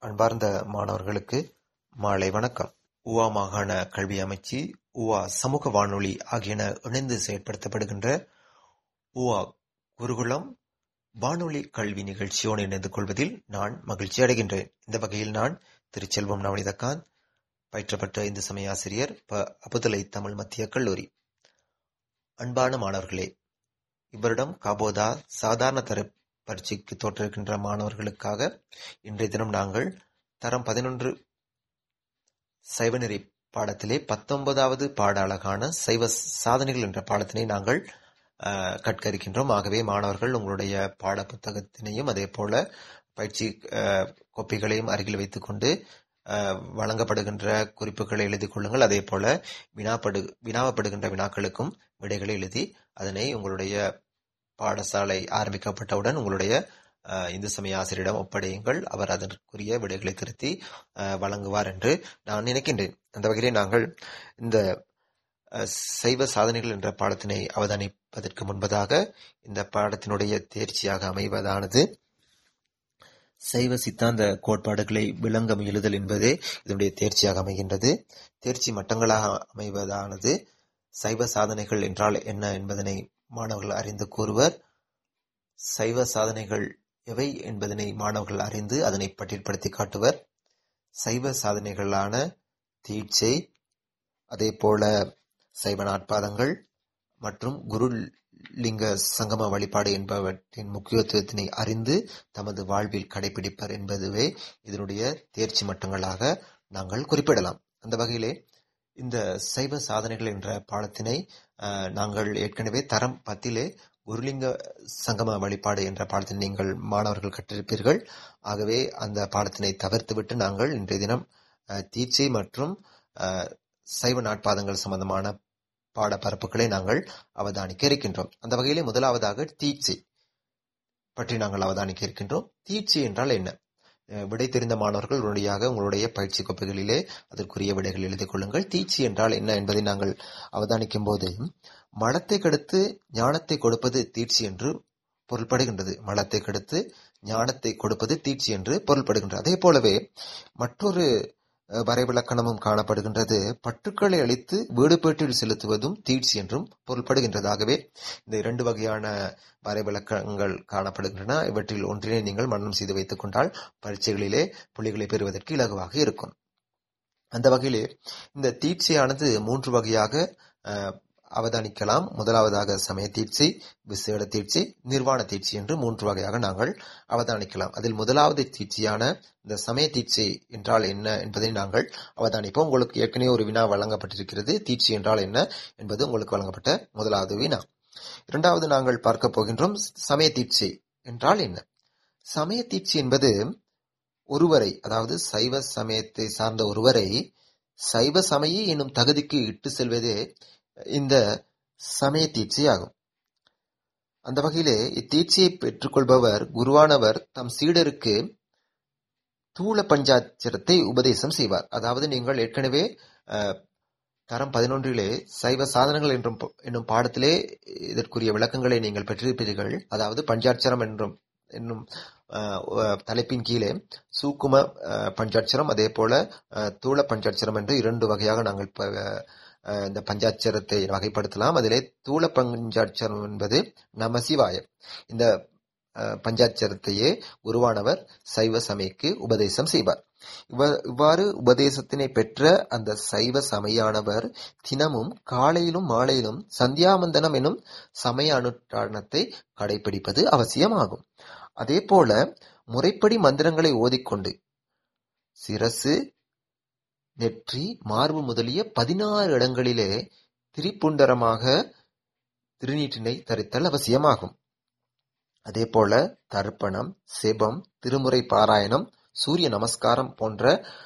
அன்பார்ந்த மாணவர்களுக்கு மாலை வணக்கம். உவா மாகாண கல்வி அமைச்சு, உவா சமூக வானொலி ஆகியன இணைந்து செயற்படுத்தப்படுகின்ற உவா குருகுலம் வானொலி கல்வி நிகழ்ச்சியோடு இணைந்து கொள்வதில் நான் மகிழ்ச்சி அடைகின்றேன். இந்த வகையில் நான் திருச்செல்வம் நவனிதகாந்த், பயிற்றப்பட்ட இந்து சமய ஆசிரியர், ப. அபுதலை தமிழ் மத்திய கல்லூரி. அன்பான மாணவர்களே, இவ்வருடம் காபோதா சாதாரண தர பரீட்சைக்கு தோற்றிருக்கின்ற மாணவர்களுக்காக இன்றைய தினம் நாங்கள் தரம் பதினொன்று சைவநெறி பாடத்திலே பத்தொன்பதாவது பாட அழகான சைவ சாதனைகள் என்ற பாடத்தினை நாங்கள் அஹ், கற்க இருக்கின்றோம். ஆகவே மாணவர்கள் உங்களுடைய பாட புத்தகத்தினையும் அதே போல பயிற்சி அஹ், கோப்பிகளையும் அருகில் வைத்துக்கொண்டு அஹ், வழங்கப்படுகின்ற குறிப்புகளை எழுதிக் கொள்ளுங்கள். அதே போல வினாப்படு வினாவப்படுகின்ற வினாக்களுக்கும் விடைகளை எழுதி அதனை உங்களுடைய பாடசாலை ஆரம்பிக்கப்பட்டவுடன் உங்களுடைய அஹ், இந்து சமய ஆசிரியரிடம் ஒப்படையுங்கள். அவர் அதற்குரிய விடைகளை திருத்தி அஹ், வழங்குவார் என்று நான் நினைக்கின்றேன். அந்த வகையிலே நாங்கள் இந்த அஹ், சைவ சாதனைகள் என்ற பாடத்தினை அவதானிப்பதற்கு முன்பதாக இந்த பாடத்தினுடைய தேர்ச்சியாக அமைவதானது சைவ சித்தாந்த கோட்பாடுகளை விளங்கம் எழுதல் என்பதே இதனுடைய தேர்ச்சியாக அமைகின்றது. தேர்ச்சி மட்டங்களாக அமைவதானது சைவ சாதனைகள் என்றால் என்ன என்பதனை மாணவர்கள் அறிந்து கூறுவர். சைவ சாதனைகள் எவை என்பதனை மாணவர்கள் அறிந்து அதனை பட்டியல்படுத்தி காட்டுவர். சைவ சாதனைகளான தீட்சை, அதே போல சைவ நாட்பாதங்கள் மற்றும் குரு லிங்க சங்கம வழிபாடு என்பவற்றின் முக்கியத்துவத்தினை அறிந்து தமது வாழ்வில் கடைபிடிப்பர் என்பதுவே இதனுடைய தேர்ச்சி மட்டங்களாக நாங்கள் குறிப்பிடலாம். அந்த வகையிலே இந்த சைவ சாதனைகள் என்ற பாடத்தினை அஹ், நாங்கள் ஏற்கனவே தரம் பத்திலே குருலிங்க சங்கம வழிபாடு என்ற பாடத்தினை நீங்கள் மாணவர்கள் கற்றிருப்பீர்கள். ஆகவே அந்த பாடத்தினை தவிர்த்துவிட்டு நாங்கள் இன்றைய தினம் அஹ், தீட்சை மற்றும் அஹ், சைவ நாட்பாதங்கள் சம்பந்தமான பாட பரப்புகளை நாங்கள் அவதானிக்க இருக்கின்றோம். அந்த வகையிலே முதலாவதாக தீட்சை பற்றி நாங்கள் அவதானிக்க இருக்கின்றோம். தீட்சை என்றால் என்ன? அஹ், விடை தெரிந்த மாணவர்கள் உடனடியாக உங்களுடைய பயிற்சி கோப்புகளிலே அதற்குரிய விடைகள் எழுதிக் கொள்ளுங்கள். தீட்சை என்றால் என்ன என்பதை நாங்கள் அவதானிக்கும் போது மலத்தை கெடுத்து ஞானத்தை கொடுப்பது தீட்சி என்று பொருள்படுகின்றது. மலத்தை கெடுத்து ஞானத்தை கொடுப்பது தீட்சி என்று பொருள்படுகின்றது. அதே போலவே மற்றொரு அஹ், வரைவிலக்கணமும் காணப்படுகின்றது. பற்றுக்களை அழித்து வீடுபேட்டில் செலுத்துவதும் தீட்சி என்றும் பொருள்படுகின்றதாகவே இந்த இரண்டு வகையான வரைவிலக்கணங்கள் காணப்படுகின்றன. இவற்றில் ஒன்றினை நீங்கள் மனனம் செய்து வைத்துக் கொண்டால் பரீட்சைகளிலே புள்ளிகளை பெறுவதற்கு இலகுவாக இருக்கும். அந்த வகையிலே இந்த தீட்சையானது மூன்று வகையாக அஹ், அவதானிக்கலாம். முதலாவதாக சமய தீட்சை, விசேட தீட்சை, நிர்வாண தீட்சை என்று மூன்று வகையாக நாங்கள் அவதானிக்கலாம். அதில் முதலாவது தீட்சையான இந்த சமய தீட்சை என்றால் என்ன என்பதை நாங்கள் அவதானிப்போம். உங்களுக்கு ஏற்கனவே ஒரு வினா வழங்கப்பட்டிருக்கிறது. தீட்சை என்றால் என்ன என்பது உங்களுக்கு வழங்கப்பட்ட முதலாவது வினா. இரண்டாவது நாங்கள் பார்க்க போகின்றோம் சமய தீட்சை என்றால் என்ன? சமய தீட்சை என்பது ஒருவரை அதாவது சைவ சமயத்தை சார்ந்த ஒருவரை சைவ சமயி என்னும் தகுதிக்கு இட்டு செல்வதே இந்த சமய தீட்சை ஆகும். அந்த வகையிலே இத்தீட்சையை பெற்றுக்கொள்பவர் குருவானவர் தம் சீடருக்கு தூல பஞ்சாட்சரத்தை உபதேசம் செய்வார். அதாவது நீங்கள் ஏற்கனவே அஹ், தரம் பதினொன்றிலே சைவ சாதனங்கள் என்றும் ப- என்னும் பாடத்திலே இதற்குரிய விளக்கங்களை நீங்கள் பெற்றிருப்பீர்கள். அதாவது பஞ்சாட்சரம் என்றும் என்னும் அஹ், அஹ், தலைப்பின் கீழே சூக்கும அஹ், பஞ்சாட்சரம் அதே போல அஹ், தூள பஞ்சாட்சரம் என்று இரண்டு வகையாக நாங்கள் ப- அஹ், இந்த பஞ்சாட்சரத்தை வகைப்படுத்தலாம். அதிலே தூள பஞ்சாட்சரம் என்பது நமசிவாய இந்த அஹ், பஞ்சாட்சரத்தையே குருவானவர் சைவ சமயக்கு உபதேசம் செய்வார். இவ- இவ்வாறு உபதேசத்தினை பெற்ற அந்த சைவ சமயானவர் தினமும் காலையிலும் மாலையிலும் சந்தியாவந்தனம் எனும் சமய அனுஷ்டானத்தை கடைபிடிப்பது அவசியமாகும். அதே போல முறைப்படி மந்திரங்களை ஓதிக்கொண்டு சிரசு, நெற்றி, மார்பு முதலிய பதினாறு இடங்களிலே திரிபுண்டரமாக திருநீற்றினை தரித்தல் அவசியமாகும். அதே போல தர்ப்பணம், செபம், திருமுறை பாராயணம், சூரிய நமஸ்காரம் போன்ற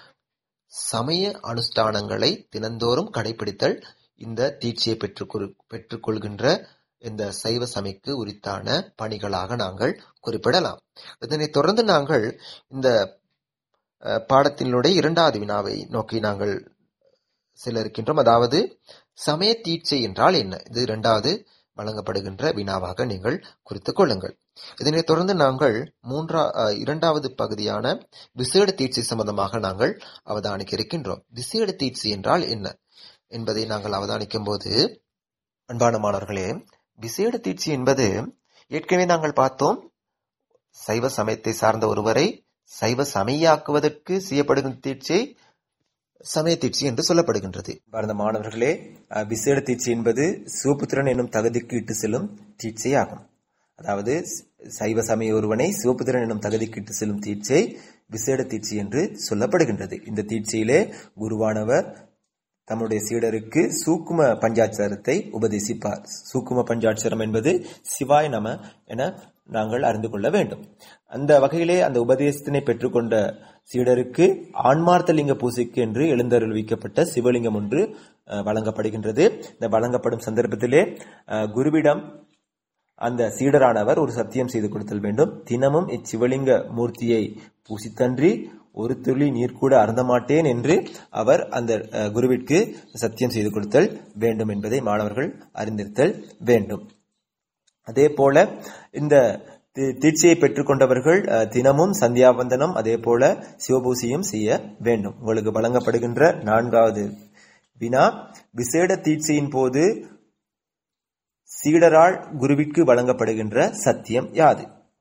சமய அனுஷ்டானங்களை தினந்தோறும் கடைபிடித்தல் இந்த தீட்சையை பெற்றுக்கொள் பெற்றுக்கொள்கின்ற இந்த சைவ சமயக்கு உரித்தான பணிகளாக நாங்கள் குறிப்பிடலாம். இதனைத் தொடர்ந்து நாங்கள் இந்த அஹ், பாடத்தினுடைய இரண்டாவது வினாவை நோக்கி நாங்கள் செல்ல இருக்கின்றோம். அதாவது சமய தீட்சை என்றால் என்ன? இது இரண்டாவது வழங்கப்படுகின்ற வினாவாக நீங்கள் குறித்துக் கொள்ளுங்கள். இதனைத் தொடர்ந்து நாங்கள் மூன்றா அஹ், இரண்டாவது பகுதியான விசேட தீட்சை சம்பந்தமாக நாங்கள் அவதானிக்க இருக்கின்றோம் விசேட தீட்சை என்றால் என்ன என்பதை நாங்கள் அவதானிக்கும் போது அன்பான மாணவர்களே விசேட தீட்சை என்பது ஏற்கனவே நாங்கள் பார்த்தோம் சைவ சமயத்தை சார்ந்த ஒருவரை சைவ சமயாக்குவதற்கு செய்யப்படுகின்ற தீட்சை சமய தீட்சை என்று சொல்லப்படுகின்றது பாரத மாணவர்களே அஹ், விசேட தீட்சை என்பது சிவபுத்திரன் என்னும் தகுதிக்கு இட்டு செல்லும் தீட்சை ஆகும் அதாவது ஸ்- சைவ சமய ஒருவனை சிவபுத்திரன் என்னும் தகுதிக்கு இட்டு செல்லும் தீட்சை விசேட தீட்சை என்று சொல்லப்படுகின்றது இந்த தீட்சையிலே குருவானவர் தம்முடைய சீடருக்கு சூக்கும பஞ்சாட்சரத்தை உபதேசிப்பார் சூக்கும பஞ்சாட்சரம் என்பது சிவாய் நம என நாங்கள் அறிந்து கொள்ள வேண்டும் அந்த வகையிலே அந்த உபதேசத்தினை பெற்றுக்கொண்ட சீடருக்கு ஆன்மார்த்த லிங்க பூசைக்கு என்று எழுந்தருள்விக்கப்பட்ட சிவலிங்கம் ஒன்று அஹ், வழங்கப்படுகின்றது இந்த வழங்கப்படும் சந்தர்ப்பத்திலே அஹ், குருவிடம் அந்த சீடரானவர் ஒரு சத்தியம் செய்து கொடுத்தல் வேண்டும் தினமும் இச்சிவலிங்க மூர்த்தியை பூசித்தன்றி ஒரு துளி நீர் கூட அருந்த மாட்டேன் என்று அவர் அந்த அஹ், குருவிற்கு சத்தியம் செய்து கொடுத்தல் வேண்டும் என்பதை மாணவர்கள் அறிந்திருத்தல் வேண்டும் அதே போல இந்த தி- தீட்சையை பெற்றுக்கொண்டவர்கள் அஹ், தினமும் சந்தியாவந்தனம் அதே போல சிவபூசியும் செய்ய வேண்டும் உங்களுக்கு வழங்கப்படுகின்ற நான்காவது வினா விசேட தீட்சையின் போது சீடரால் குருவிற்கு வழங்கப்படுகின்ற சத்தியம் யாது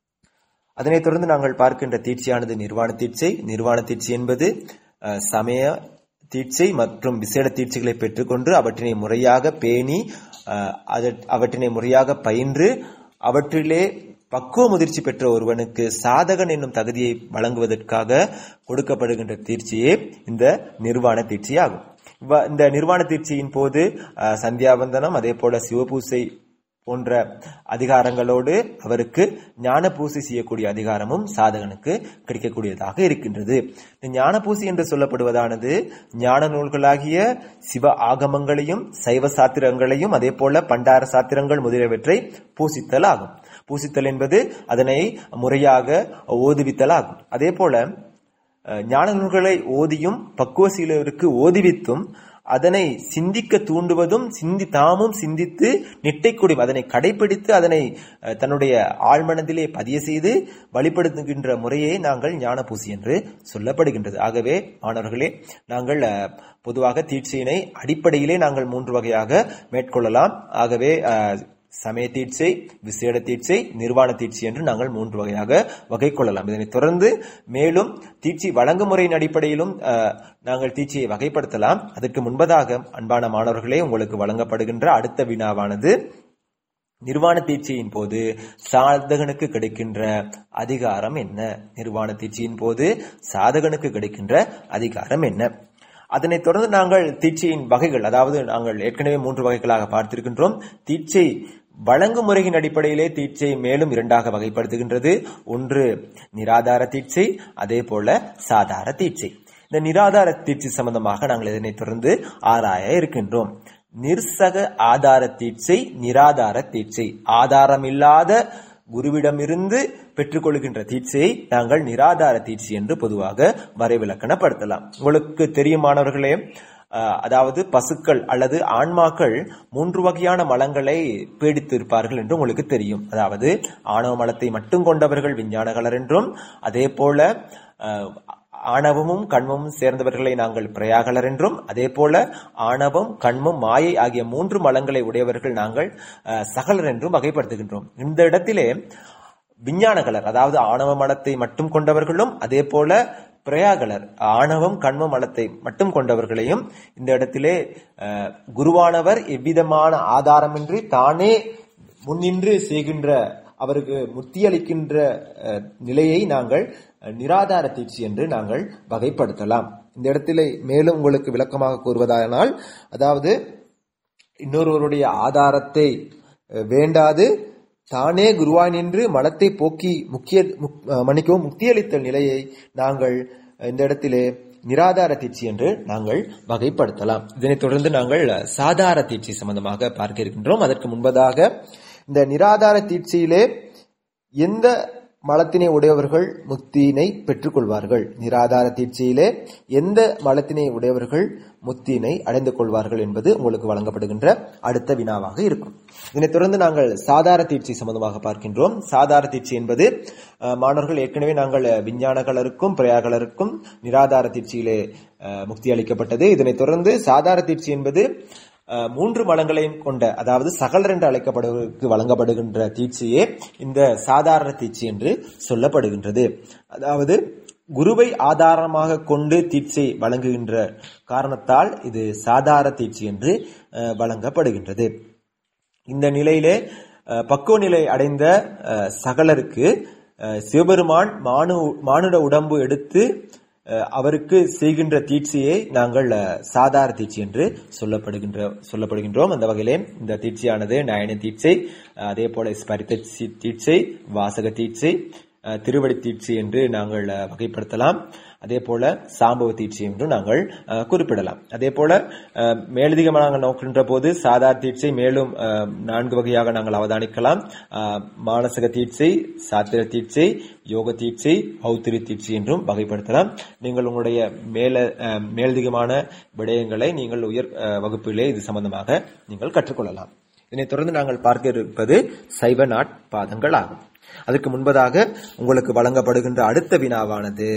அதனைத் தொடர்ந்து நாங்கள் பார்க்கின்ற தீட்சையானது நிர்வாண தீட்சை நிர்வாண தீட்சை என்பது அஹ், சமய தீட்சை மற்றும் விசேட தீட்சைகளை பெற்றுக்கொண்டு அவற்றினை முறையாக பேணி அஹ், அதற்- அவற்றினை முறையாக பயின்று அவற்றிலே பக்குவ முதிர்ச்சி பெற்ற ஒருவனுக்கு சாதகன் என்னும் தகுதியை வழங்குவதற்காக கொடுக்கப்படுகின்ற தீட்சையே இந்த நிர்வாண தீட்சை ஆகும் இவ்வ- இந்த நிர்வாண தீட்சையின் போது அஹ், சந்தியாவந்தனம் அதே போல சிவபூசை போன்ற அதிகாரங்களோடு அவருக்கு ஞான பூசை செய்யக்கூடிய அதிகாரமும் சாதகனுக்கு கிடைக்கக்கூடியதாக இருக்கின்றது இந்த ஞான பூசை என்று சொல்லப்படுவதானது ஞான நூல்களாகிய சிவ ஆகமங்களையும் சைவ சாத்திரங்களையும் அதே போல பண்டார சாத்திரங்கள் முதலியவற்றை பூசித்தல் ஆகும் பூசித்தல் என்பது அதனை முறையாக ஓதுவித்தல் ஆகும் அதே போல அஹ், ஞான நூல்களை ஓதியும் பக்குவசீலருக்கு ஓதுவித்தும் அதனை சிந்திக்க தூண்டுவதும் சிந்தி தாமும் சிந்தித்து நிட்டைக்கூடியும் அதனை கடைபிடித்து அதனை அஹ், தன்னுடைய ஆழ்மனதிலே பதிய செய்து வழிபடுத்துகின்ற முறையே நாங்கள் ஞான பூசி என்று சொல்லப்படுகின்றது ஆகவே மாணவர்களே நாங்கள் அஹ், பொதுவாக தீட்சையினை அடிப்படையிலே நாங்கள் மூன்று வகையாக மேற்கொள்ளலாம் ஆகவே அஹ், சமய தீட்சை விசேட தீட்சை நிர்வாண தீட்சை என்று நாங்கள் மூன்று வகையாக வகை கொள்ளலாம் இதனைத் தொடர்ந்து மேலும் தீட்சை வழங்குமுறையின் அடிப்படையிலும் அஹ், நாங்கள் தீட்சையை வகைப்படுத்தலாம் அதற்கு முன்பதாக அன்பான மாணவர்களே உங்களுக்கு வழங்கப்படுகின்ற அடுத்த வினாவானது நிர்வாண தீட்சையின் போது சாதகனுக்கு கிடைக்கின்ற அதிகாரம் என்ன நிர்வாண தீட்சையின் போது சாதகனுக்கு கிடைக்கின்ற அதிகாரம் என்ன அதனைத் தொடர்ந்து நாங்கள் தீட்சையின் வகைகள் அதாவது நாங்கள் ஏற்கனவே மூன்று வகைகளாக பார்த்திருக்கின்றோம் தீட்சை வழங்கும் முறையின் அடிப்படையிலே தீட்சை மேலும் இரண்டாக வகைப்படுத்துகின்றது ஒன்று நிராதார தீட்சை அதே போல சாதார தீட்சை இந்த நிராதார தீட்சை சம்பந்தமாக நாங்கள் இதனைத் தொடர்ந்து ஆராய இருக்கின்றோம் நிர்சக ஆதார தீட்சை நிராதார தீட்சை ஆதாரமில்லாத குருவிடமிருந்து பெற்றுக்கொள்கின்ற தீட்சையை நாங்கள் நிராதார தீட்சை என்று பொதுவாக வரைவிலக்கணப்படுத்தலாம் உங்களுக்கு தெரியுமானவர்களே அஹ், அதாவது பசுக்கள் அல்லது ஆன்மாக்கள் மூன்று வகையான மலங்களை பீடித்திருப்பார்கள் என்று உங்களுக்கு தெரியும் அதாவது ஆணவ மலத்தை மட்டும் கொண்டவர்கள் விஞ்ஞானகலர் என்றும் அதே போல அஹ், ஆணவமும் கண்மமும் சேர்ந்தவர்களை நாங்கள் பிரயாகலர் என்றும் அதே போல ஆணவம் கண்மம் மாயை ஆகிய மூன்று மலங்களை உடையவர்கள் நாங்கள் அஹ், சகலர் என்றும் வகைப்படுத்துகின்றோம் இந்த இடத்திலே விஞ்ஞானகலர் அதாவது ஆணவ மலத்தை மட்டும் கொண்டவர்களும் அதே போல பிரயாகலர் ஆணவம் கண்ம மலத்தை மட்டும் கொண்டவர்களையும் இந்த இடத்திலே அஹ், குருவானவர் எவ்விதமான ஆதாரமின்றி தானே முன்னின்று செய்கின்ற அவருக்கு முத்தியளிக்கின்ற அஹ், நிலையை நாங்கள் அஹ், நிராதார தீட்சி என்று நாங்கள் வகைப்படுத்தலாம் இந்த இடத்திலே மேலும் உங்களுக்கு விளக்கமாக கூறுவதானால் அதாவது இன்னொருவருடைய ஆதாரத்தை அஹ், வேண்டாது தானே குருவாய் நின்று மலத்தை போக்கி முக்கிய முக்- அஹ், மன்னிக்கவும் முக்தியளித்தல் நிலையை நாங்கள் இந்த இடத்திலே நிராதார தீட்சி என்று நாங்கள் வகைப்படுத்தலாம் இதனைத் தொடர்ந்து நாங்கள் சாதார தீட்சி சம்பந்தமாக பார்க்க இருக்கின்றோம் அதற்கு முன்பதாக இந்த நிராதார தீட்சியிலே எந்த மலத்தினை உடையவர்கள் முக்தியினை பெற்றுக்கொள்வார்கள் நிராதார தீட்சையிலே எந்த மலத்தினை உடையவர்கள் முக்தியினை அடைந்து கொள்வார்கள் என்பது உங்களுக்கு வழங்கப்படுகின்ற அடுத்த வினாவாக இருக்கும் இதனைத் தொடர்ந்து நாங்கள் சாதார தீட்சை சம்பந்தமாக பார்க்கின்றோம் சாதார தீட்சை என்பது அஹ், மாணவர்கள் ஏற்கனவே நாங்கள் விஞ்ஞானகளருக்கும் பிரயாகலருக்கும் நிராதார தீட்சையிலே அஹ், முக்தி அளிக்கப்பட்டது இதனைத் தொடர்ந்து சாதார தீட்சை என்பது அஹ், மூன்று மலங்களையும் கொண்ட அதாவது சகலர் என்று அழைக்கப்படுவதற்கு வழங்கப்படுகின்ற தீட்சையே இந்த சாதாரண தீட்சை என்று சொல்லப்படுகின்றது அதாவது குருவை ஆதாரமாக கொண்டு தீட்சை வழங்குகின்ற காரணத்தால் இது சாதார தீட்சை என்று அஹ், வழங்கப்படுகின்றது இந்த நிலையிலே அஹ், பக்குவ நிலை அடைந்த அஹ், சகலருக்கு அஹ், சிவபெருமான் மானு மானுட உடம்பு எடுத்து அஹ், அவருக்கு செய்கின்ற தீட்சையை நாங்கள் அஹ், சாதார தீட்சை என்று சொல்லப்படுகின்ற சொல்லப்படுகின்றோம் அந்த வகையிலே இந்த தீட்சையானது நயன தீட்சை அஹ், அதே போல ஸ்பரித்த சி- தீட்சை வாசக தீட்சை அஹ், திருவடி தீட்சை என்று நாங்கள் அஹ், வகைப்படுத்தலாம் அதே போல சாம்பவ தீட்சை என்றும் நாங்கள் அஹ், குறிப்பிடலாம் அதே போல அஹ், மேலதிகமாக நாங்கள் நோக்கின்ற போது சாதார தீட்சை மேலும் அஹ், நான்கு வகையாக நாங்கள் அவதானிக்கலாம் அஹ், மானசக தீட்சை சாத்திர தீட்சை யோக தீட்சை பௌத்திரி தீட்சை என்றும் வகைப்படுத்தலாம் நீங்கள் உங்களுடைய மேல அஹ், மேலதிகமான விடயங்களை நீங்கள் உயர் அஹ், வகுப்பிலே இது சம்பந்தமாக நீங்கள் கற்றுக்கொள்ளலாம் இதனைத் தொடர்ந்து நாங்கள் பார்க்க இருப்பது சைவ நாட்பாதங்கள் ஆகும் அதற்கு முன்பதாக உங்களுக்கு வழங்கப்படுகின்ற அடுத்த வினாவானது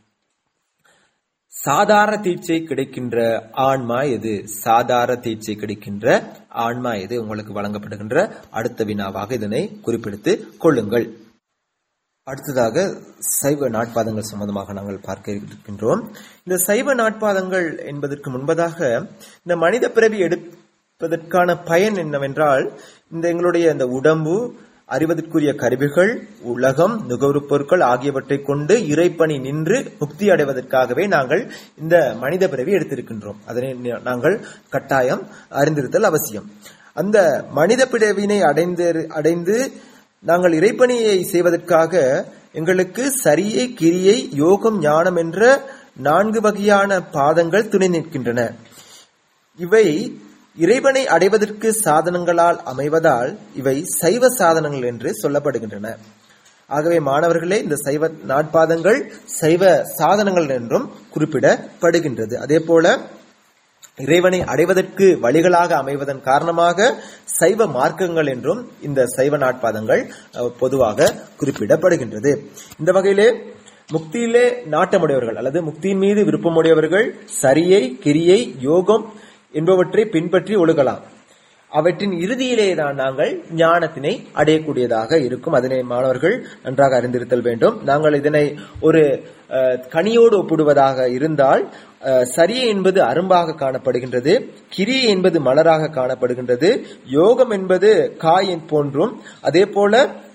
சாதார தீட்சை கிடைக்கின்ற ஆன்மா எது சாதார தீட்சை கிடைக்கின்ற ஆன்மா எது உங்களுக்கு வழங்கப்படுகின்ற அடுத்த வினாவாக இதனை குறிப்பிடுத்து கொள்ளுங்கள் அடுத்ததாக சைவ நாட்பாதங்கள் சம்பந்தமாக நாங்கள் பார்க்க இருக்கின்றோம் இந்த சைவ நாட்பாதங்கள் என்பதற்கு முன்பதாக இந்த மனித பிறவி எடுப்பதற்கான பயன் என்னவென்றால் இந்த எங்களுடைய இந்த உடம்பு அறிவதற்குரிய கருவிகள் உலகம் நுகர்வுப் பொருட்கள் ஆகியவற்றை கொண்டு இறைப்பணி நின்று முக்தி அடைவதற்காகவே நாங்கள் இந்த மனித பிறவி எடுத்திருக்கின்றோம் அதனை நி- நாங்கள் கட்டாயம் அறிந்திருத்தல் அவசியம் அந்த மனித பிறவினை அடைந்து அடைந்து நாங்கள் இறைப்பணியை செய்வதற்காக எங்களுக்கு சரியை கிரியை யோகம் ஞானம் என்ற நான்கு வகையான பாதங்கள் துணை நிற்கின்றன இவை இறைவனை அடைவதற்கு சாதனங்களால் அமைவதால் இவை சைவ சாதனங்கள் என்று சொல்லப்படுகின்றன ஆகவே மாணவர்களே இந்த சைவ நாட்பாதங்கள் சைவ சாதனங்கள் என்றும் குறிப்பிடப்படுகின்றது அதே போல இறைவனை அடைவதற்கு வழிகளாக அமைவதன் காரணமாக சைவ மார்க்கங்கள் என்றும் இந்த சைவ நாட்பாதங்கள் அஹ், பொதுவாக குறிப்பிடப்படுகின்றது இந்த வகையிலே முக்தியிலே நாட்டமுடையவர்கள் அல்லது முக்தியின் மீது விருப்பமுடையவர்கள் சரியை கிரியை யோகம் என்பவற்றை பின்பற்றி ஒழுகலாம் அவற்றின் இறுதியிலே தான் நாங்கள் ஞானத்தினை அடையக்கூடியதாக இருக்கும் அதனை மாணவர்கள் நன்றாக அறிந்திருத்தல் வேண்டும் நாங்கள் இதனை ஒரு அஹ், கனியோடு ஒப்பிடுவதாக இருந்தால் அஹ், சரியை என்பது அரும்பாக காணப்படுகின்றது கிரியை என்பது மலராக காணப்படுகின்றது யோகம் என்பது காய் போன்றும் அதே போல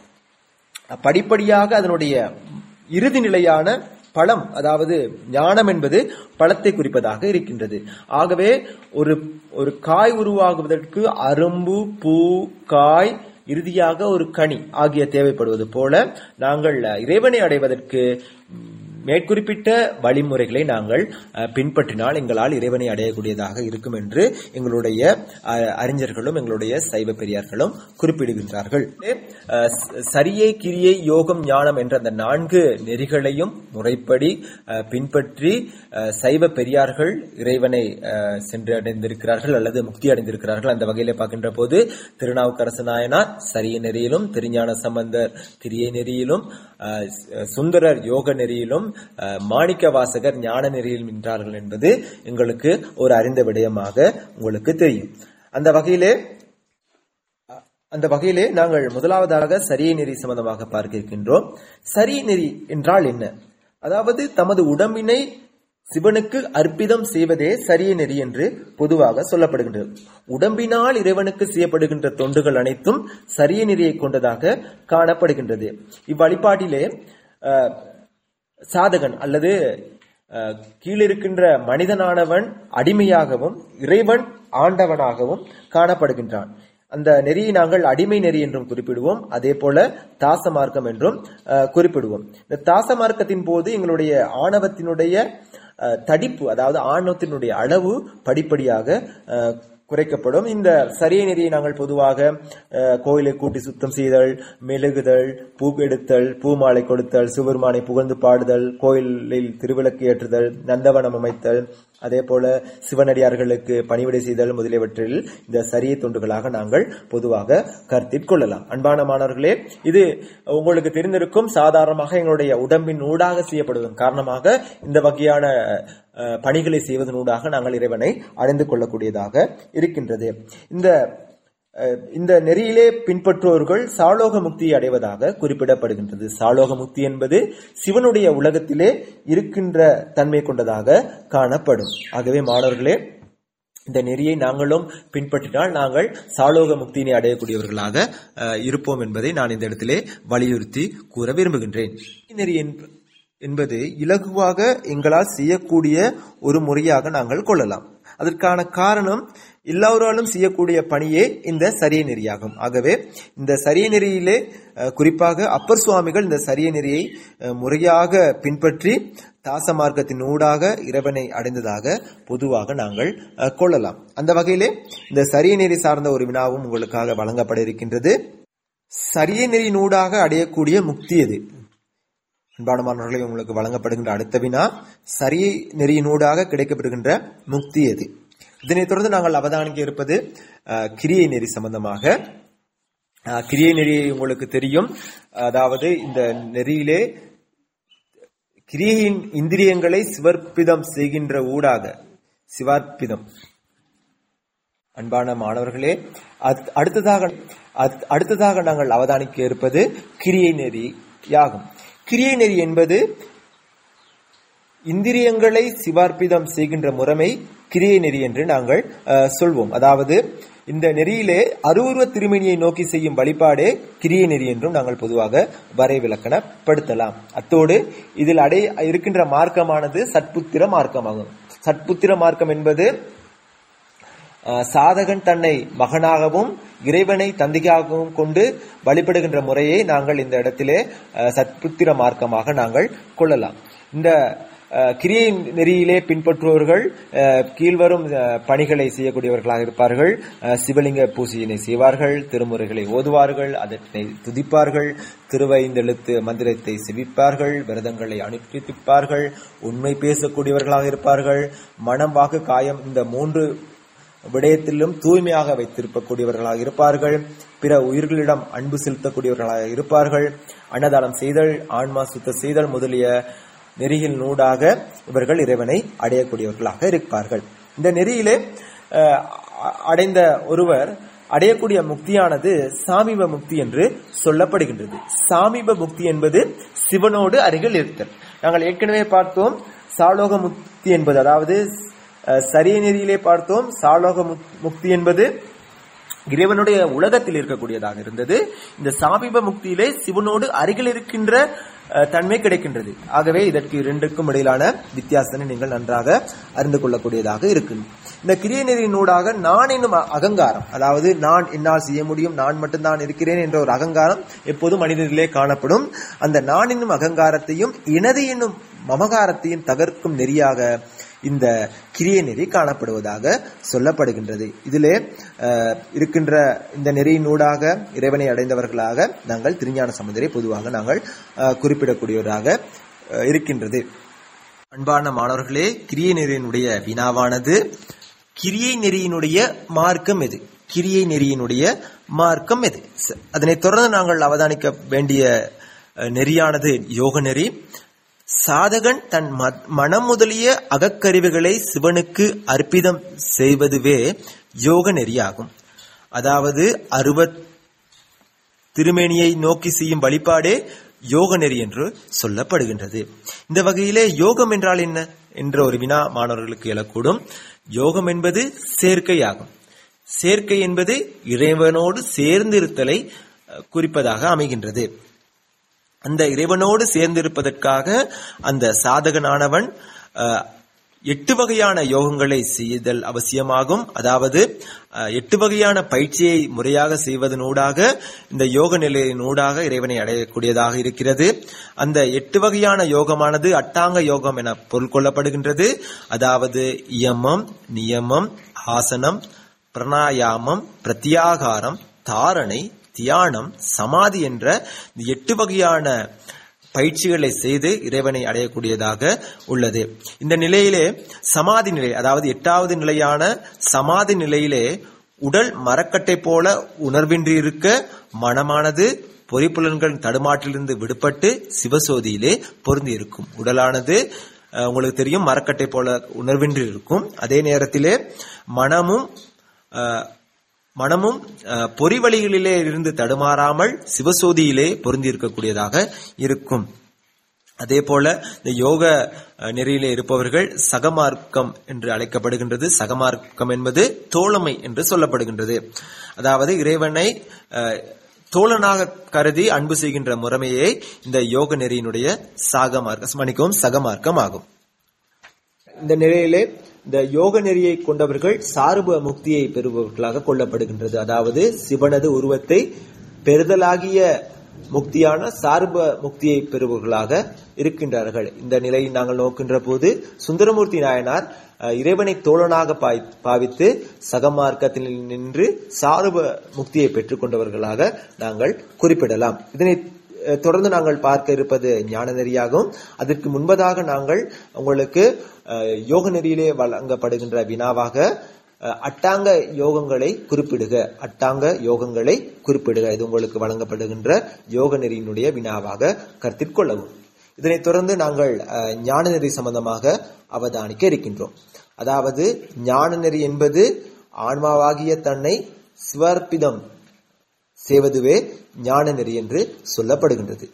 படிப்படியாக அதனுடைய இறுதி நிலையான பழம் அதாவது ஞானம் என்பது பழத்தை குறிப்பதாக இருக்கின்றது ஆகவே ஒரு ஒரு காய் உருவாகுவதற்கு அரும்பு பூ காய் இறுதியாக ஒரு கனி ஆகிய தேவைப்படுவது போல நாங்கள் இறைவனை அடைவதற்கு மேற்குறிப்பிட்ட வழிமுறைகளை நாங்கள் அஹ், பின்பற்றினால் எங்களால் இறைவனை அடையக்கூடியதாக இருக்கும் என்று எங்களுடைய அஹ், அறிஞர்களும் எங்களுடைய சைவ பெரியார்களும் குறிப்பிடுகின்றார்கள் அஹ், ச- சரியை கிரியை யோகம் ஞானம் என்ற அந்த நான்கு நெறிகளையும் முறைப்படி அஹ், பின்பற்றி அஹ், சைவ பெரியார்கள் இறைவனை அஹ், சென்று அடைந்திருக்கிறார்கள் அல்லது முக்தி அடைந்திருக்கிறார்கள் அந்த வகையில பார்க்கின்ற போது திருநாவுக்கரசு நாயனார் சரிய நெறியிலும் திருஞான சம்பந்தர் கிரியை நெறியிலும் அஹ், சுந்தரர் யோக நெறியிலும் அஹ், மாணிக்க வாசகர் ஞான நெறியிலும் நின்றார்கள் என்பது எங்களுக்கு ஒரு அறிந்த விடயமாக உங்களுக்கு தெரியும் அந்த வகையிலே அந்த வகையிலே நாங்கள் முதலாவதாக சரிய நெறி சம்பந்தமாக பார்க்க இருக்கின்றோம் சரிய நெறி என்றால் என்ன அதாவது தமது உடம்பினை சிவனுக்கு அர்ப்பிதம் செய்வதே சரிய நெறி என்று பொதுவாக சொல்லப்படுகின்றது உடம்பினால் இறைவனுக்கு செய்யப்படுகின்ற தொண்டுகள் அனைத்தும் சரிய நெறியை கொண்டதாக காணப்படுகின்றது இவ்வழிபாட்டிலே அஹ், சாதகன் அல்லது அஹ், கீழிருக்கின்ற மனிதனானவன் அடிமையாகவும் இறைவன் ஆண்டவனாகவும் காணப்படுகின்றான் அந்த நெறியை நாங்கள் அடிமை நெறி என்றும் குறிப்பிடுவோம் அதே போல தாச மார்க்கம் என்றும் அஹ், குறிப்பிடுவோம் இந்த தாச மார்க்கத்தின் போது எங்களுடைய ஆணவத்தினுடைய அஹ், தடிப்பு அதாவது ஆணவத்தினுடைய அளவு படிப்படியாக அஹ், குறைக்கப்படும் இந்த சரிய நெறியை நாங்கள் பொதுவாக அஹ், கோயிலை கூட்டி சுத்தம் செய்தல் மெழுகுதல் பூ எடுத்தல் பூமாலை கொடுத்தல் சிவபெருமானை புகழ்ந்து பாடுதல் கோயிலில் திருவிளக்கு ஏற்றுதல் நந்தவனம் அமைத்தல் அதே போல சிவனடியார்களுக்கு பணிவிடை செய்தல் முதலியவற்றில் இந்த சரிய தொண்டுகளாக நாங்கள் பொதுவாக கருத்தில் கொள்ளலாம் அன்பான மாணவர்களே இது உங்களுக்கு தெரிந்திருக்கும் சாதாரணமாக எங்களுடைய உடம்பின் ஊடாக செய்யப்படுவதன் காரணமாக இந்த வகையான அஹ், பணிகளை செய்வதனூடாக நாங்கள் இறைவனை அடைந்து கொள்ளக்கூடியதாக இருக்கின்றது இந்த அஹ், இந்த நெறியிலே பின்பற்றுவோர்கள் சாலோக முக்தியை அடைவதாக குறிப்பிடப்படுகின்றது சாலோக முக்தி என்பது சிவனுடைய உலகத்திலே இருக்கின்ற தன்மை கொண்டதாக காணப்படும் ஆகவே மாணவர்களே இந்த நெறியை நாங்களும் பின்பற்றினால் நாங்கள் சாலோக முக்தியினை அடையக்கூடியவர்களாக அஹ், இருப்போம் என்பதை நான் இந்த இடத்திலே வலியுறுத்தி கூற விரும்புகின்றேன் நெறி என்ப- என்பது இலகுவாக எங்களால் செய்யக்கூடிய ஒரு முறையாக நாங்கள் கொள்ளலாம் அதற்கான காரணம் எல்லாராலும் செய்யக்கூடிய பணியே இந்த சரிய நெறியாகும் ஆகவே இந்த சரிய நெறியிலே அஹ், குறிப்பாக அப்பர் சுவாமிகள் இந்த சரிய நெறியை அஹ், முறையாக பின்பற்றி தாச மார்க்கத்தின் ஊடாக இறைவனை அடைந்ததாக பொதுவாக நாங்கள் அஹ், கொள்ளலாம் அந்த வகையிலே இந்த சரிய நெறி சார்ந்த ஒரு வினாவும் உங்களுக்காக வழங்கப்பட இருக்கின்றது சரிய நெறியினூடாக அடையக்கூடிய முக்தி எது அன்பான மாணவர்களை உங்களுக்கு வழங்கப்படுகின்ற அடுத்த வினா சரிய நெறியினூடாக கிடைக்கப்படுகின்ற முக்தி எது இதனைத் தொடர்ந்து நாங்கள் அவதானிக்க இருப்பது அஹ், கிரியை நெறி சம்பந்தமாக அஹ், கிரியை நெறி உங்களுக்கு தெரியும் அதாவது இந்த நெறியிலே கிரியையின் இந்திரியங்களை சிவர்ப்பிதம் செய்கின்ற ஊடாக சிவார்ப்பிதம் அன்பான மாணவர்களே அத்- அடுத்ததாக அத்- அடுத்ததாக நாங்கள் அவதானிக்க இருப்பது கிரியை நெறி யாகும் கிரியை நெறி என்பது இந்திரியங்களை சிவார்ப்பிதம் செய்கின்ற முறைமை கிரியை நெறி என்று நாங்கள் அஹ், சொல்வோம் அதாவது இந்த நெறியிலே அருவுருவ திருமணியை நோக்கி செய்யும் வழிபாடே கிரியை நெறி என்றும் நாங்கள் பொதுவாக வரை விளக்கணப்படுத்தலாம் அத்தோடு இதில் அடை இருக்கின்ற மார்க்கமானது சட்புத்திர மார்க்கமாகும் சட்புத்திர மார்க்கம் என்பது அஹ், சாதகன் தன்னை மகனாகவும் இறைவனை தந்தையாகவும் கொண்டு வழிபடுகின்ற முறையை நாங்கள் இந்த இடத்திலே அஹ், சத்புத்திர மார்க்கமாக நாங்கள் கொள்ளலாம் இந்த அஹ், கிரியை நெறியிலே பின்பற்றுபவர்கள் அஹ், கீழ்வரும் அஹ், பணிகளை செய்யக்கூடியவர்களாக இருப்பார்கள் அஹ், சிவலிங்க பூஜையினை செய்வார்கள் திருமுறைகளை ஓதுவார்கள் அதனை துதிப்பார்கள் திருவைந்தெழுத்து மந்திரத்தை செவிப்பார்கள் விரதங்களை அனுஷ்டிப்பார்கள் உண்மை பேசக்கூடியவர்களாக இருப்பார்கள் மனம் வாக்கு காயம் இந்த மூன்று விடயத்திலும் தூய்மையாக வைத்திருக்கக்கூடியவர்களாக இருப்பார்கள் பிற உயிர்களிடம் அன்பு செலுத்தக்கூடியவர்களாக இருப்பார்கள் அன்னதானம் செய்தல் ஆன்மா சுத்த செய்தல் முதலிய நெறியில் நூடாக இவர்கள் இறைவனை அடையக்கூடியவர்களாக இருப்பார்கள் இந்த நெறியிலே அஹ், அ- அடைந்த ஒருவர் அடையக்கூடிய முக்தியானது சாமீப முக்தி என்று சொல்லப்படுகின்றது சாமீப முக்தி என்பது சிவனோடு அருகில் இருத்தல் நாங்கள் ஏற்கனவே பார்த்தோம் சாலோக முக்தி என்பது அதாவது அஹ், சரிய நெறியிலே பார்த்தோம் சாலோக முக்- முக்தி என்பது இறைவனுடைய உலகத்தில் இருக்கக்கூடியதாக இருந்தது இந்த சாமீப முக்தியிலே சிவனோடு அருகில் இருக்கின்ற அஹ், தன்மை கிடைக்கின்றது ஆகவே இதற்கு இரண்டுக்கும் இடையிலான வித்தியாசத்தை நீங்கள் நன்றாக அறிந்து கொள்ளக்கூடியதாக இருக்கும் இந்த கிரிய நெறியினூடாக நான் என்னும் அ- அகங்காரம் அதாவது நான் என்னால் செய்ய முடியும் நான் மட்டும்தான் இருக்கிறேன் என்ற ஒரு அகங்காரம் எப்போதும் மனிதனிலே காணப்படும் அந்த நான் என்னும் அகங்காரத்தையும் எனது என்னும் மமகாரத்தையும் தகர்க்கும் நெறியாக இந்த கிரிய நெறி காணப்படுவதாக சொல்லப்படுகின்றது இதிலே அஹ், இருக்கின்ற இந்த நெறியினூடாக இறைவனை அடைந்தவர்களாக நாங்கள் திருஞான சமுதரை பொதுவாக நாங்கள் அஹ், குறிப்பிடக்கூடியவராக அஹ், இருக்கின்றது அன்பான மாணவர்களே கிரிய நெறியினுடைய வினாவானது கிரியை நெறியினுடைய மார்க்கம் எது கிரியை நெறியினுடைய மார்க்கம் எது ச- அதனைத் தொடர்ந்து நாங்கள் அவதானிக்க வேண்டிய அஹ், நெறியானது யோக நெறி சாதகன் தன் ம- மனம் முதலிய அகக்கருவிகளை சிவனுக்கு அர்ப்பிதம் செய்வதுவே யோக நெறியாகும் அதாவது அறுபத் திருமேனியை நோக்கி செய்யும் வழிபாடே யோக நெறி என்று சொல்லப்படுகின்றது இந்த வகையிலே யோகம் என்றால் என்ன என்ற ஒரு வினா மாணவர்களுக்கு எழக்கூடும் யோகம் என்பது சேர்க்கையாகும் சேர்க்கை என்பது இறைவனோடு சேர்ந்திருத்தலை அஹ், குறிப்பதாக அமைகின்றது அந்த இறைவனோடு சேர்ந்திருப்பதற்காக அந்த சாதகனானவன் அஹ், எட்டு வகையான யோகங்களை செய்தல் அவசியமாகும் அதாவது அஹ், எட்டு வகையான பயிற்சியை முறையாக செய்வதனூடாக இந்த யோக நிலையினூடாக இறைவனை அடையக்கூடியதாக இருக்கிறது அந்த எட்டு வகையான யோகமானது அட்டாங்க யோகம் என பொருள் கொள்ளப்படுகின்றது அதாவது இயமம் நியமம் ஆசனம் பிரணாயாமம் பிரத்யாகாரம் தாரணை தியானம் சமாதி என்ற இந்த எட்டு வகையான பயிற்சிகளை செய்து இறைவனை அடையக்கூடியதாக உள்ளது இந்த நிலையிலே சமாதி நிலை அதாவது எட்டாவது நிலையான சமாதி நிலையிலே உடல் மரக்கட்டை போல உணர்வின்றி இருக்க மனமானது பொறிப்புலன்கள் தடுமாற்றிலிருந்து விடுபட்டு சிவசோதியிலே பொருந்தி இருக்கும் உடலானது அஹ், உங்களுக்கு தெரியும் மரக்கட்டை போல உணர்வின்றி இருக்கும் அதே நேரத்திலே மனமும் அஹ், மனமும் அஹ், பொறி வழிகளிலே இருந்து தடுமாறாமல் சிவசோதியிலே பொருந்தி இருக்கக்கூடியதாக இருக்கும் அதே போல இந்த யோக அஹ், நெறியிலே இருப்பவர்கள் சகமார்க்கம் என்று அழைக்கப்படுகின்றது சகமார்க்கம் என்பது தோழமை என்று சொல்லப்படுகின்றது அதாவது இறைவனை அஹ், தோழனாக கருதி அன்பு செய்கின்ற முறைமையே இந்த யோக நெறியினுடைய சாகமார்க்கம் மன்னிக்கவும் சகமார்க்கம் ஆகும் இந்த நிலையிலே இந்த யோக நெறியை கொண்டவர்கள் சார்ப முக்தியை பெறுபவர்களாக கொள்ளப்படுகின்றது அதாவது சிவனது உருவத்தை பெறுதலாகிய முக்தியான சார்ப முக்தியை பெறுபவர்களாக இருக்கின்றார்கள் இந்த நிலையை நாங்கள் நோக்கின்ற போது சுந்தரமூர்த்தி நாயனார் அஹ், இறைவனை தோழனாக பாய்- பாவித்து சகமார்க்கத்தில் நின்று சார்ப முக்தியை பெற்றுக் கொண்டவர்களாக நாங்கள் குறிப்பிடலாம் இதனை அஹ், தொடர்ந்து நாங்கள் பார்க்க இருப்பது ஞான நெறியாகும் அதற்கு முன்பதாக நாங்கள் உங்களுக்கு அஹ், யோக நெறியிலே வழங்கப்படுகின்ற வினாவாக அஹ், அட்டாங்க யோகங்களை குறிப்பிடுக அட்டாங்க யோகங்களை குறிப்பிடுக இது உங்களுக்கு வழங்கப்படுகின்ற யோக நெறியினுடைய வினாவாக கருத்தில் கொள்ளவும் இதனைத் தொடர்ந்து நாங்கள் அஹ், ஞான நெறி சம்பந்தமாக அவதானிக்க இருக்கின்றோம் அதாவது ஞான நெறி என்பது ஆன்மாவாகிய தன்னை சிவர்ப்பிதம் செய்வதுவே ஞான நெறி என்று சொல்லப்படுகின்றது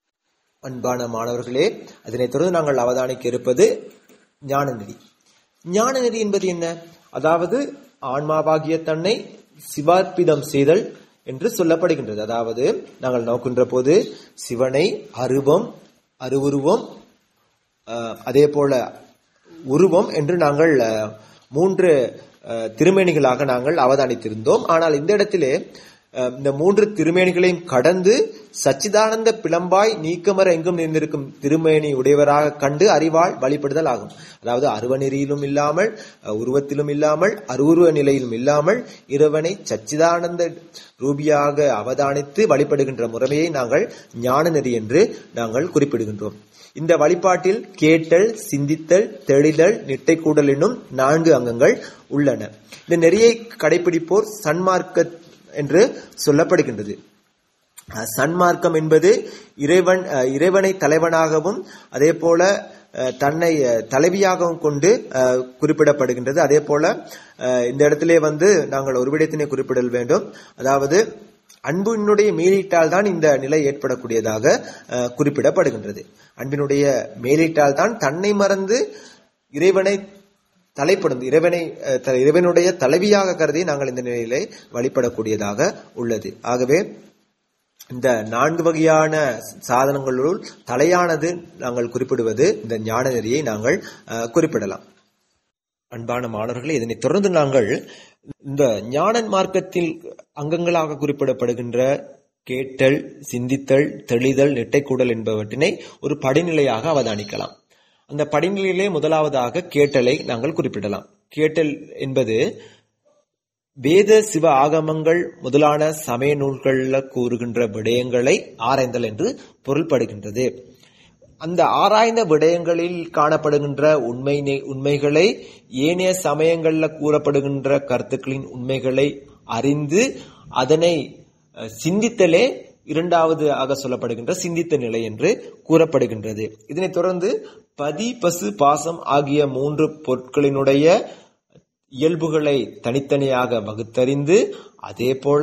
அன்பான மாணவர்களே அதனைத் தொடர்ந்து நாங்கள் அவதானிக்க இருப்பது ஞான நெறி ஞான நெறி என்பது என்ன அதாவது ஆன்மாவாகிய தன்னை சிவார்ப்பிதம் செய்தல் என்று சொல்லப்படுகின்றது அதாவது நாங்கள் நோக்கின்ற போது சிவனை அருவம் அருவுருவம் அஹ், அதே போல உருவம் என்று நாங்கள் அஹ், மூன்று அஹ், திருமேனிகளாக நாங்கள் அவதானித்திருந்தோம் ஆனால் இந்த இடத்திலே அஹ், இந்த மூன்று திருமேனிகளையும் கடந்து சச்சிதானந்த பிளம்பாய் நீக்கமர எங்கும் நிறைந்திருக்கும் திருமேனி உடையவராக கண்டு அறிவால் வழிபடுதல் ஆகும் அதாவது அருவநெறியிலும் இல்லாமல் அஹ், உருவத்திலும் இல்லாமல் அருவுருவ நிலையிலும் இல்லாமல் இறைவனை சச்சிதானந்த ரூபியாக அவதானித்து வழிபடுகின்ற முறைமையை நாங்கள் ஞான நெறி என்று நாங்கள் குறிப்பிடுகின்றோம் இந்த வழிபாட்டில் கேட்டல் சிந்தித்தல் தெளிதல் நிட்டை கூடல் என்னும் நான்கு அங்கங்கள் உள்ளன இந்த நெறியை கடைபிடிப்போர் சன்மார்க்க என்று சொல்லப்படுகின்றது அஹ், சன்மார்க்கம் என்பது இறைவன் அஹ், இறைவனை தலைவனாகவும் அதே போல அஹ், தன்னை அஹ், தலைவியாகவும் கொண்டு அஹ், குறிப்பிடப்படுகின்றது அதே போல அஹ், இந்த இடத்திலே வந்து நாங்கள் ஒரு விடயத்தினை குறிப்பிடல் வேண்டும் அதாவது அன்பினுடைய மேலீட்டால் தான் இந்த நிலை ஏற்படக்கூடியதாக அஹ், குறிப்பிடப்படுகின்றது அன்பினுடைய மேலீட்டால் தான் தன்னை மறந்து இறைவனை தலைப்படும் இறைவனை அஹ், த- இறைவனுடைய தலைவியாக கருதி நாங்கள் இந்த நிலையிலே வழிபடக்கூடியதாக உள்ளது ஆகவே இந்த நான்கு வகையான சாதனங்களுள் தலையானது நாங்கள் குறிப்பிடுவது இந்த ஞான நெறியை நாங்கள் அஹ், குறிப்பிடலாம் அன்பான மாணவர்களே இதனை தொடர்ந்து நாங்கள் இந்த ஞான மார்க்கத்தில் அங்கங்களாக குறிப்பிடப்படுகின்ற கேட்டல் சிந்தித்தல் தெளிதல் நெட்டைக்கூடல் என்பவற்றினை ஒரு படிநிலையாக அவதானிக்கலாம் அந்த படிநிலையிலே முதலாவதாக கேட்டலை நாங்கள் குறிப்பிடலாம் கேட்டல் என்பது வேத சிவ ஆகமங்கள் முதலான சமய நூல்கள்ல கூறுகின்ற விடயங்களை ஆராய்ந்தல் என்று பொருள்படுகின்றது அந்த ஆராய்ந்த விடயங்களில் காணப்படுகின்ற உண்மை நெ- உண்மைகளை ஏனைய சமயங்கள்ல கூறப்படுகின்ற கருத்துக்களின் உண்மைகளை அறிந்து அதனை அஹ், சிந்தித்தலே இரண்டாவது ஆக சொல்லப்படுகின்ற சிந்தித்த நிலை என்று கூறப்படுகின்றது இதனைத் தொடர்ந்து பதி பசு பாசம் ஆகிய மூன்று பொருட்களினுடைய இயல்புகளை தனித்தனியாக வகுத்தறிந்து அதே போல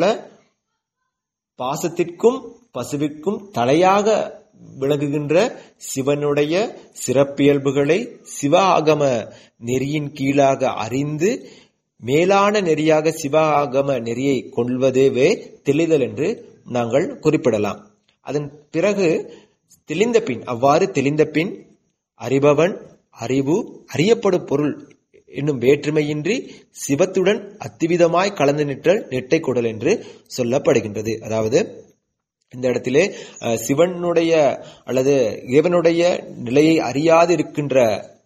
பாசத்திற்கும் பசுவிற்கும் தலையாக விளங்குகின்ற சிவனுடைய சிறப்பியல்புகளை சிவ ஆகம நெறியின் கீழாக அறிந்து மேலான நெறியாக சிவ ஆகம நெறியை கொள்வதேவே தெளிதல் என்று நாங்கள் குறிப்பிடலாம் அதன் பிறகு தெளிந்த பின் அவ்வாறு தெளிந்த பின் அறிபவன் அறிவு அறியப்படும் பொருள் என்னும் வேற்றுமையின்றி சிவத்துடன் அத்திவிதமாய் கலந்து நிற்றல் நெட்டை குடல் என்று சொல்லப்படுகின்றது அதாவது இந்த இடத்திலே அஹ், சிவனுடைய அல்லது இறைவனுடைய நிலையை அறியாது இருக்கின்ற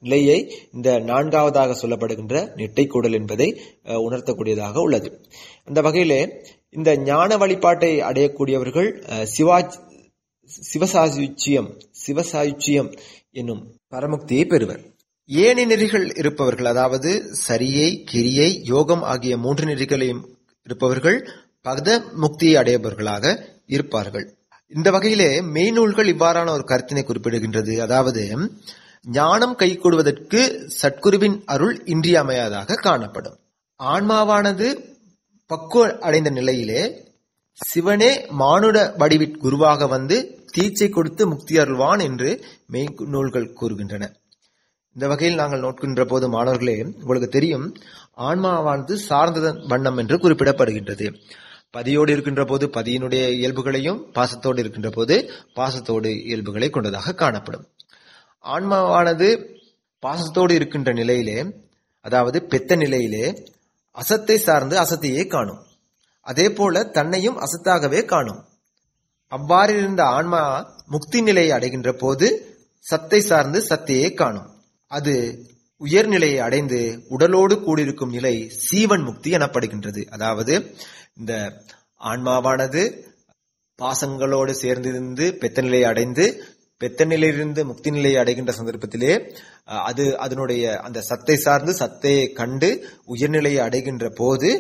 நிலையை இந்த நான்காவதாக சொல்லப்படுகின்ற நெட்டைக்கூடல் என்பதை அஹ், உணர்த்தக்கூடியதாக உள்ளது அந்த வகையிலே இந்த ஞான வழிபாட்டை அடையக்கூடியவர்கள் அஹ், சிவா சிவசாயுச்சியம் சிவசாயுச்சியம் என்னும் பரமுக்தியை பெறுவர் ஏணி நெறிகள் இருப்பவர்கள் அதாவது சரியை கிரியை யோகம் ஆகிய மூன்று நெறிகளையும் இருப்பவர்கள் பத முக்தியை அடையவர்களாக இருப்பார்கள் இந்த வகையிலே மெய்நூல்கள் இவ்வாறான ஒரு கருத்தினை குறிப்பிடுகின்றது அதாவது ஞானம் கைகூடுவதற்கு சட்குருவின் அருள் இன்றியமையாதாக காணப்படும் ஆன்மாவானது பக்குவ அடைந்த நிலையிலே சிவனே மானுட வடிவிற் குருவாக வந்து தீச்சை கொடுத்து முக்தி அருள்வான் என்று மெய் நூல்கள் கூறுகின்றன இந்த வகையில் நாங்கள் நோக்கின்ற போது மாணவர்களே உங்களுக்கு தெரியும் ஆன்மாவானது சார்ந்த வண்ணம் என்று குறிப்பிடப்படுகின்றது பதியோடு இருக்கின்ற போது பதியினுடைய இயல்புகளையும் பாசத்தோடு இருக்கின்ற போது பாசத்தோடு இயல்புகளை கொண்டதாக காணப்படும் ஆன்மாவானது பாசத்தோடு இருக்கின்ற நிலையிலே அதாவது பெத்த நிலையிலே அசத்தை சார்ந்து அசத்தையே காணும் அதே போல தன்னையும் அசத்தாகவே காணும் அவ்வாறு இருந்த ஆன்மா முக்தி நிலையை அடைகின்ற போது சத்தை சார்ந்து சத்தையே காணும் அது உயர்நிலையை அடைந்து உடலோடு கூடியிருக்கும் நிலை சீவன் முக்தி எனப்படுகின்றது அதாவது இந்த ஆன்மாவானது பாசங்களோடு சேர்ந்திருந்து பெத்த நிலையை அடைந்து பெத்த நிலையிலிருந்து முக்தி நிலையை அடைகின்ற சந்தர்ப்பத்திலே அஹ், அது அதனுடைய அந்த சத்தை சார்ந்து சத்தையை கண்டு உயர்நிலையை அடைகின்ற போது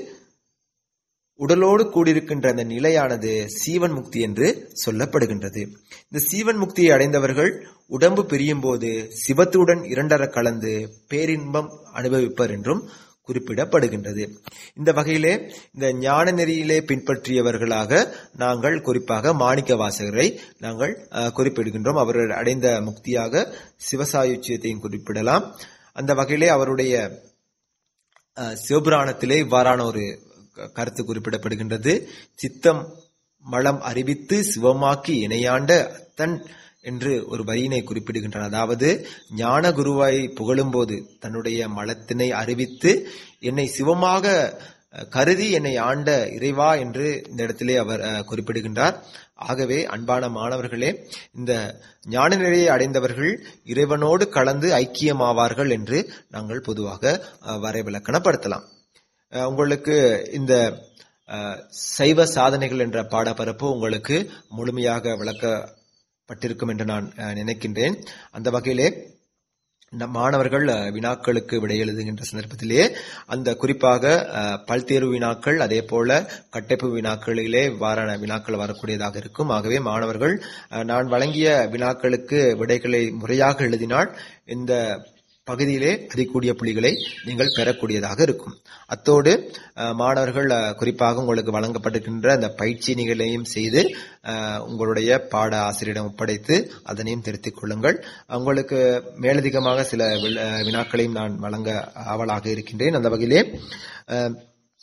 உடலோடு கூடியிருக்கின்ற அந்த நிலையானது சீவன் முக்தி என்று சொல்லப்படுகின்றது இந்த சீவன் முக்தியை அடைந்தவர்கள் உடம்பு பிரியும் போது சிவத்துடன் இரண்டர கலந்து பேரின்பம் அனுபவிப்பர் என்றும் குறிப்பிடப்படுகின்றது இந்த வகையிலே இந்த ஞான நெறியிலே பின்பற்றியவர்களாக நாங்கள் குறிப்பாக மாணிக்க வாசகரை நாங்கள் அஹ், குறிப்பிடுகின்றோம் அவர்கள் அடைந்த முக்தியாக சிவசாயுச்சியத்தையும் குறிப்பிடலாம் அந்த வகையிலே அவருடைய அஹ், சிவபுராணத்திலே இவ்வாறான ஒரு க- கருத்து குறிப்பிடப்படுகின்றது சித்தம் மலம் அறிவித்து சிவமாக்கி இணையாண்ட அத்தன் என்று ஒரு வரியினை குறிப்பிடுகின்றன அதாவது ஞான குருவாய் புகழும்போது தன்னுடைய மலத்தினை அறிவித்து என்னை சிவமாக அஹ், கருதி என்னை ஆண்ட இறைவா என்று இந்த இடத்திலே அவர் அஹ், குறிப்பிடுகின்றார் ஆகவே அன்பான மாணவர்களே இந்த ஞான நிலையை அடைந்தவர்கள் இறைவனோடு கலந்து ஐக்கியமாவார்கள் என்று நாங்கள் பொதுவாக அஹ், வரைவிலக்கணப்படுத்தலாம் அஹ் உங்களுக்கு இந்த அஹ், சைவ சாதனைகள் என்ற பாடப்பரப்பு உங்களுக்கு முழுமையாக விளக்கப்பட்டிருக்கும் என்று நான் அஹ், நினைக்கின்றேன் அந்த வகையிலே நம் மாணவர்கள் அஹ், வினாக்களுக்கு விடை எழுதுகின்ற சந்தர்ப்பத்திலே அந்த குறிப்பாக அஹ், பல்தேர்வு வினாக்கள் அதே போல கட்டைப்பு வினாக்களிலே இவ்வாறான வினாக்கள் வரக்கூடியதாக இருக்கும் ஆகவே மாணவர்கள் அஹ், நான் வழங்கிய வினாக்களுக்கு விடைகளை முறையாக எழுதினால் இந்த பகுதியிலே அதிகூடிய புள்ளிகளை நீங்கள் பெறக்கூடியதாக இருக்கும் அத்தோடு அஹ், மாணவர்கள் அஹ், குறிப்பாக உங்களுக்கு வழங்கப்படுகின்ற அந்த பயிற்சி நிகழையும் செய்து அஹ், உங்களுடைய பாட ஆசிரியரிடம் ஒப்படைத்து அதனையும் திருத்திக் கொள்ளுங்கள் உங்களுக்கு மேலதிகமாக சில வில்- அஹ், வினாக்களையும் நான் வழங்க ஆவலாக இருக்கின்றேன் அந்த வகையிலே அஹ்,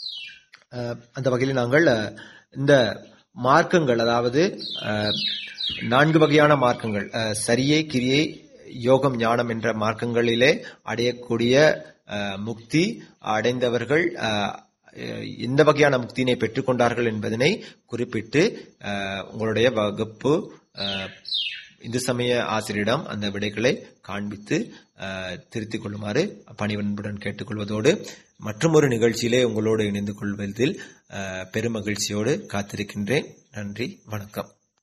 அஹ், அந்த வகையில் நாங்கள் அஹ், இந்த மார்க்கங்கள் அதாவது அஹ், நான்கு வகையான மார்க்கங்கள் அஹ், சரியை கிரியை யோகம் ஞானம் என்ற மார்க்கங்களிலே அடையக்கூடிய அஹ், முக்தி அடைந்தவர்கள் அஹ், அஹ், எந்த வகையான முக்தியினை பெற்றுக்கொண்டார்கள் என்பதனை குறிப்பிட்டு அஹ், உங்களுடைய வகுப்பு அஹ், இந்து சமய ஆசிரியரிடம் அந்த விடைகளை காண்பித்து அஹ், திருத்திக் கொள்ளுமாறு பணிவன்புடன் கேட்டுக்கொள்வதோடு மற்றும் ஒரு நிகழ்ச்சியிலே உங்களோடு இணைந்து கொள்வதில் அஹ், பெருமகிழ்ச்சியோடு காத்திருக்கின்றேன் நன்றி வணக்கம்